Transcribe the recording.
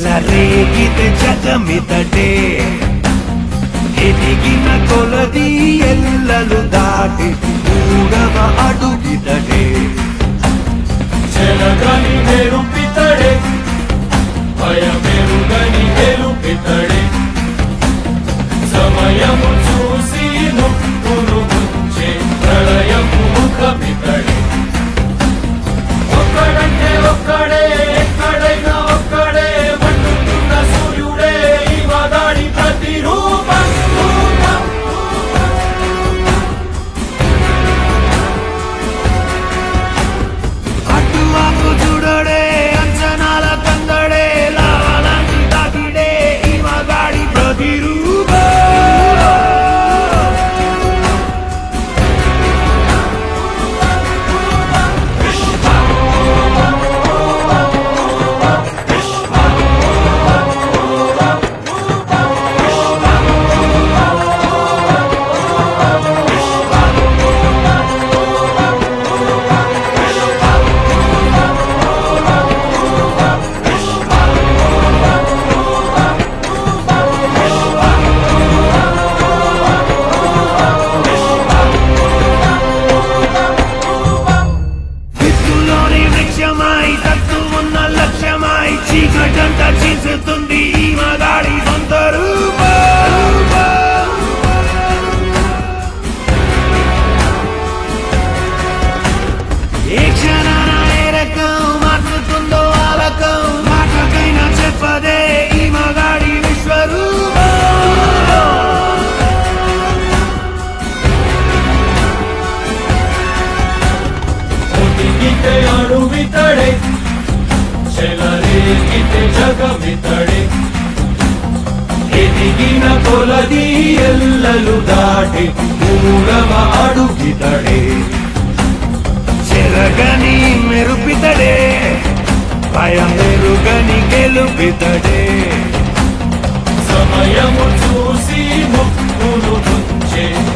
చెలరేగితే జగమితడే ఎదిగిన కొలది ఎల్లలు దాటి మూడవ అడుగితడే చెలగని మెరుపితడే భయమెరుగని గెలుపితడే సమయము చూసి ముక్కును ముంచే ప్రళయము ముఖమితడే ఒక్కడంటే ఒక్కడే ఎక్కడైనా ఒక్కడే మండుతున్న సూర్యుడే ఈ మగాడి ప్రతిరూపం రూపం అటు ఆకు చూడడే అంచనాల కందడే లాలాంటి తాకిడే ఈ మగాడి ప్రతిరూపం విత్తులోని వృక్షమై తత్తు ఉన్న లక్ష్యమై చీకటంత చీల్చుతుంది ఈ మగాడి సొంత రూపం ఏ క్షణాన ఏ రకం మార్చుతుందో ఆలకం మాటకైనా చెప్పదే ఈ మగాడి విశ్వరూపం ఒదిగితే అడువితడే చెలరేగితే జగమితడే ఎదిగిన కొలది ఎల్లలు దాటి మూడవ అడుగితడే చెరగని మెరుపితడే భయమెరుగని గెలుపితడే సమయము చూసి ముక్కును ముంచే